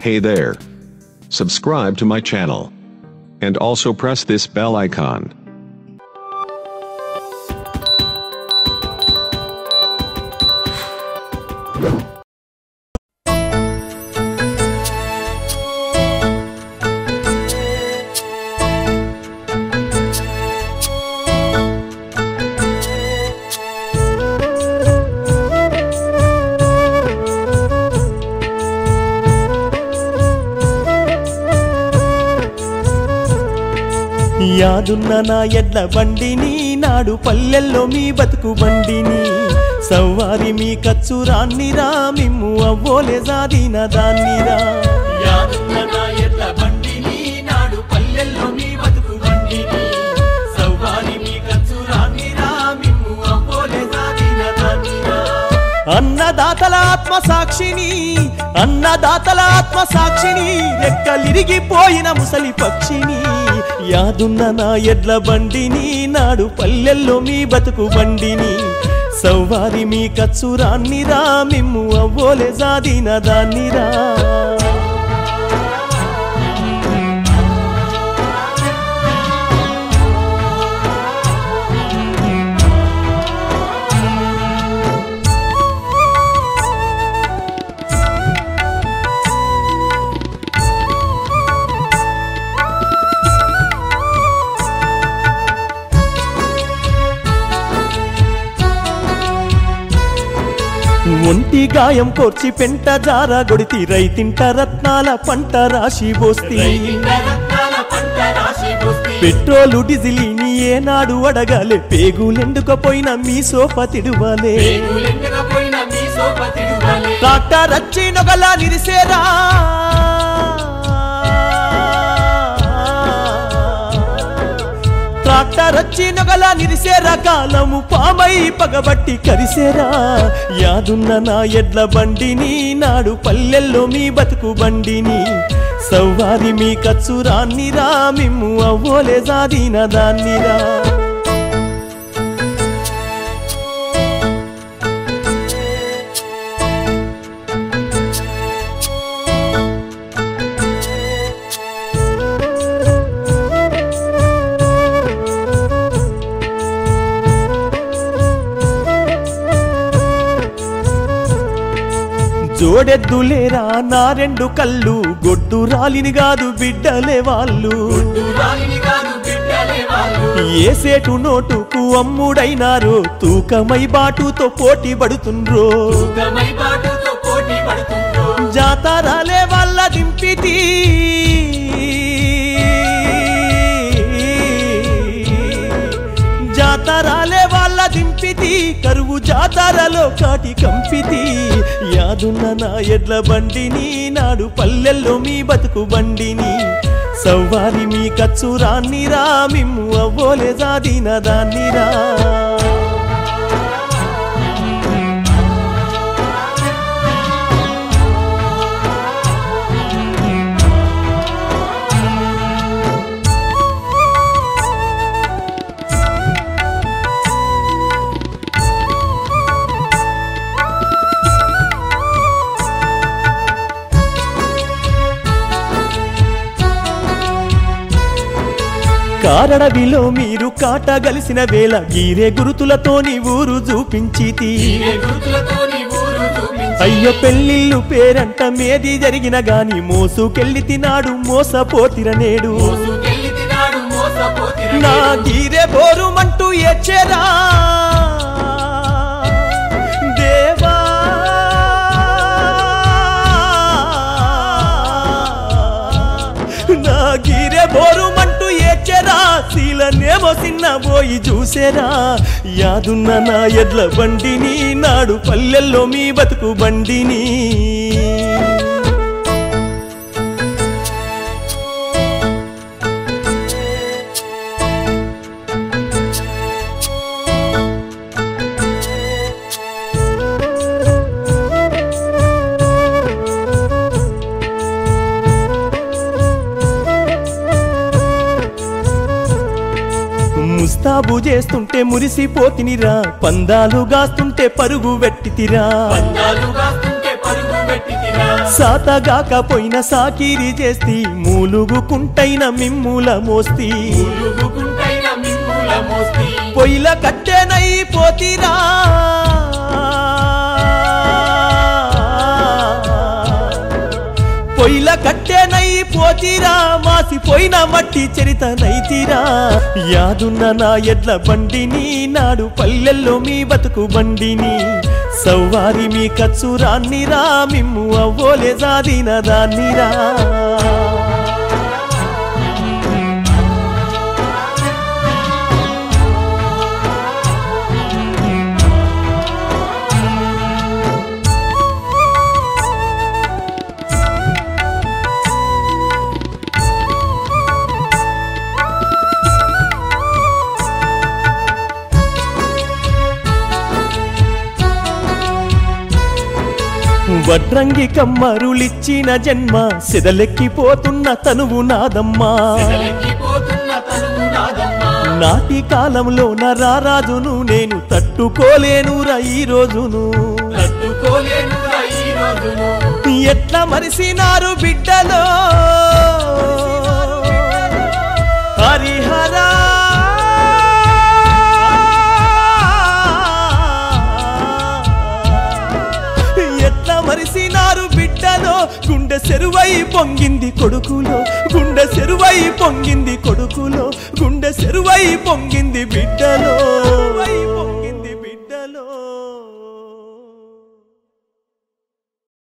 Hey there. Subscribe to my channel. And also press this bell icon. యాదున్న నా ఎడ్ల బండిని నాడు పల్లెల్లో మీ బతుకు బండిని సవ్వారి మీ కచ్చురాన్నిరా మిమ్ము అవ్వోలే జాదిన దాన్నిరా యాదున్న నా ఎడ్ల బండిని నాడు పల్లెల్లో మీ బతుకు బండిని సవ్వారి మీ కచ్చురాన్నిరా మిమ్ము అవ్వోలే జాదిన దాన్నిరా అన్నదాతల ఆత్మ సాక్షిని అన్నదాతల ఆత్మ సాక్షిని రెక్కలిరిగిపోయిన ముసలి పక్షిని యాదున్న నా ఎడ్ల బండిని నాడు పల్లెల్లో మీ బతుకు బండిని సవ్వారి మీ కచ్చురాన్నిరా మిమ్ము అవ్వోలే జాదిన దాన్నిరా ఒంటి గాయం కోర్చి పెంట జార గొడితి రైతింట రత్నాల పంట రాశి బోస్తి పెట్రోలు డిజిలిని ఏనాడు అడగాలే పేగులెండుకపోయిన మీ సోఫా తిడువాలే ట్రాక్టర్ వచ్చి నొగలా నిరిసేరా ట్రాక్టర్ వచ్చి నొగలా నిరిసేరా కాలము పామై పగబట్టి కరిసేరా యాదున్న నా ఎడ్ల బండిని నాడు పల్లెల్లో మీ బతుకు బండిని సవ్వారి మీ కచ్చురాన్నిరా మిమ్ము అవ్వోలే జాదిన దాన్నిరా జోడెద్దులేరా నా రెండు కళ్ళు గొడ్డు రాలిని కాదు బిడ్డలే వాళ్ళు ఏ సేటు నోటుకు అమ్ముడైనారో తూకమై బాటుతో పోటీ పడుతుండ్రో జాతరాలే వాళ్ళ దింపితి జాతరాలే వాళ్ళ దింపితి కరువు జాతరలో కాటి కంపితి యాదున్న నా ఎడ్ల బండిని నాడు పల్లెల్లో మీ బతుకు బండిని సవ్వారి మీ కచ్చురాన్నిరా మిమ్ము అవ్వోలే జాదిన దాన్నిరా కారడవిలో మీరు కాటగలిసిన వేళ గీరే గురుతులతోని ఊరు చూపించితి అయ్యో పెళ్ళిళ్ళు పేరంట మేది జరిగిన గాని మోసుకెళ్ళి తినాడు మోసపోతిర నేడు నా గీరే బోరుమంటూ ఎచ్చెరా దేవా నా గీరే బోరుమంటూ ఏచెరా శీలనేమో చిన్న పోయి చూసేరా యాదున్న నా ఎడ్ల బండిని నాడు పల్లెల్లో మీ బతుకు బండిని ముస్తాబు చేస్తుంటే మురిసిపోతినిరా పందాలు గాస్తుంటే పరుగు వెట్టితిరా సాతగాకపోయిన సాకిరి చేస్తి మూలుగుకుంటైన మిమ్ముల మోస్తి ములుగుకుంటైన మిమ్ముల మోస్తి పొయ్యిల కట్టెనై పోతిరా పొయ్యిల కట్టెనై పోతిరా మాసిపోయిన మట్టి చరిత నైతిరా యాదున్న నా ఎడ్ల బండిని నాడు పల్లెల్లో మీ బతుకు బండిని సవ్వారి మీ కచ్చురాన్నిరా మిమ్ము అవ్వోలే జాదిన దాన్నిరా వడ్రంగి కమ్మరులిచ్చిన జన్మ సెదలెక్కిపోతున్న తనువు నాదమ్మా వెలక్కిపోతున్న తనువు నాదమ్మా నాటి కాలంలో నరారాజును నేను తట్టుకోలేనురా ఈ రోజును తట్టుకోలేనురా ఈ రోజును ఎట్లా మరిసినారు బిడ్డలో హరిహరా ఎట్లా మరిసినారు బిడ్డలో గుండె సెరువై పొంగింది కొడుకులో గుండె సెరువై పొంగింది కొడుకులో గుండె సెరువై పొంగింది బిడ్డలో